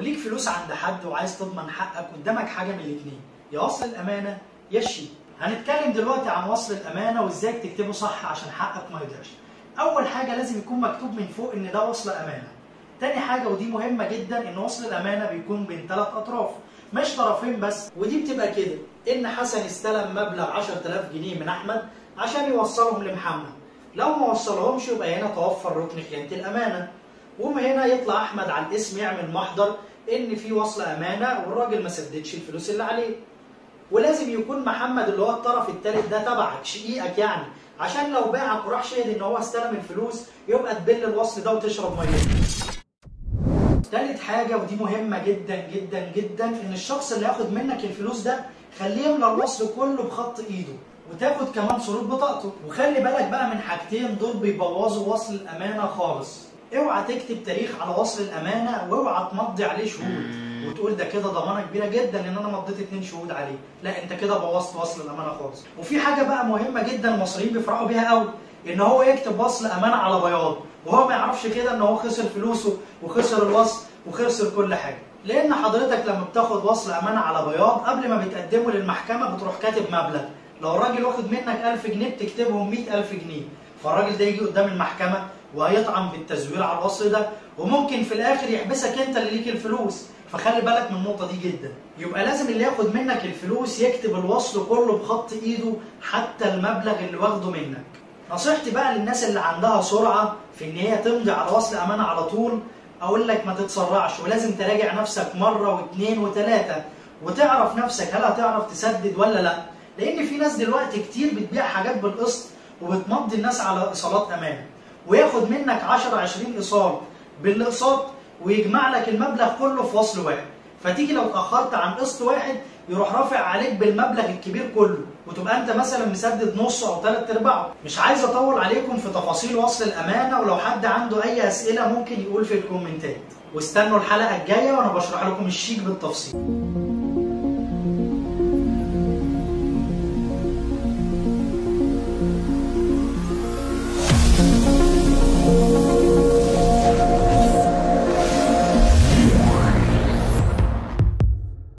وليك فلوس عند حد وعايز تضمن حقك قدامك حاجه من الاثنين يا وصل الامانه يا الشيك هنتكلم دلوقتي عن وصل الامانه وازاي تكتبه صح عشان حقك ما يضيعش اول حاجه لازم يكون مكتوب من فوق ان ده وصل امانه تاني حاجه ودي مهمه جدا ان وصل الامانه بيكون بين ثلاث اطراف مش طرفين بس ودي بتبقى كده ان حسن استلم مبلغ 10000 جنيه من احمد عشان يوصلهم لمحمد لو ما وصلهمش يبقى هنا توفر ركن خيانه الامانه ومن هنا يطلع احمد على الاسم يعمل محضر ان في وصل امانه والراجل ما سددش الفلوس اللي عليه ولازم يكون محمد اللي هو الطرف الثالث ده تبعك شقيقك يعني عشان لو باعك وراح شهد ان هو استلم الفلوس يبقى تبل الوصل ده وتشرب ميه تالت حاجة ودي مهمة جدا جدا جدا ان الشخص اللي ياخد منك الفلوس ده خليه يملى الوصل كله بخط ايده وتاخد كمان صورة بطاقته وخلي بالك بقى من حاجتين دول بيبوظوا وصل الامانة خالص اوعى تكتب تاريخ على وصل الامانة واوعى تمضي عليه شهود وتقول ده كده ضمانه كبيره جدا ان انا مضيت اتنين شهود عليه لا انت كده بوظت وصل الامانه خالص وفي حاجه بقى مهمه جدا المصريين بيفرحوا بيها قوي ان هو يكتب وصل امانه على بياض وهو ما يعرفش كده ان هو خسر فلوسه وخسر الوصل وخسر كل حاجه لان حضرتك لما بتاخد وصل امانه على بياض قبل ما بتقدمه للمحكمه بتروح كاتب مبلغ لو الراجل واخد منك 1000 جنيه بتكتبهم 100000 جنيه فالراجل ده يجي قدام المحكمه وهيطعن بالتزوير على الوصل ده وممكن في الاخر يحبسك انت اللي ليك الفلوس فخلي بالك من النقطه دي جدا يبقى لازم اللي ياخد منك الفلوس يكتب الوصل كله بخط ايده حتى المبلغ اللي واخده منك نصيحتي بقى للناس اللي عندها سرعه في ان هي تمضي على وصل امانه على طول اقول لك ما تتسرعش ولازم تراجع نفسك مره واثنين وثلاثه وتعرف نفسك هل هتعرف تسدد ولا لا لان في ناس دلوقتي كتير بتبيع حاجات بالقسط وبتمضي الناس على ايصالات امانه وياخد منك 10 20 ايصال بالاقساط ويجمع لك المبلغ كله في فصل واحد فتيجي لو اتاخرت عن قسط واحد يروح رافع عليك بالمبلغ الكبير كله وتبقى انت مثلا مسدد نص او ثلاث ارباعه مش عايز اطول عليكم في تفاصيل وصل الامانه ولو حد عنده اي اسئله ممكن يقول في الكومنتات واستنوا الحلقه الجايه وانا بشرح لكم الشيك بالتفصيل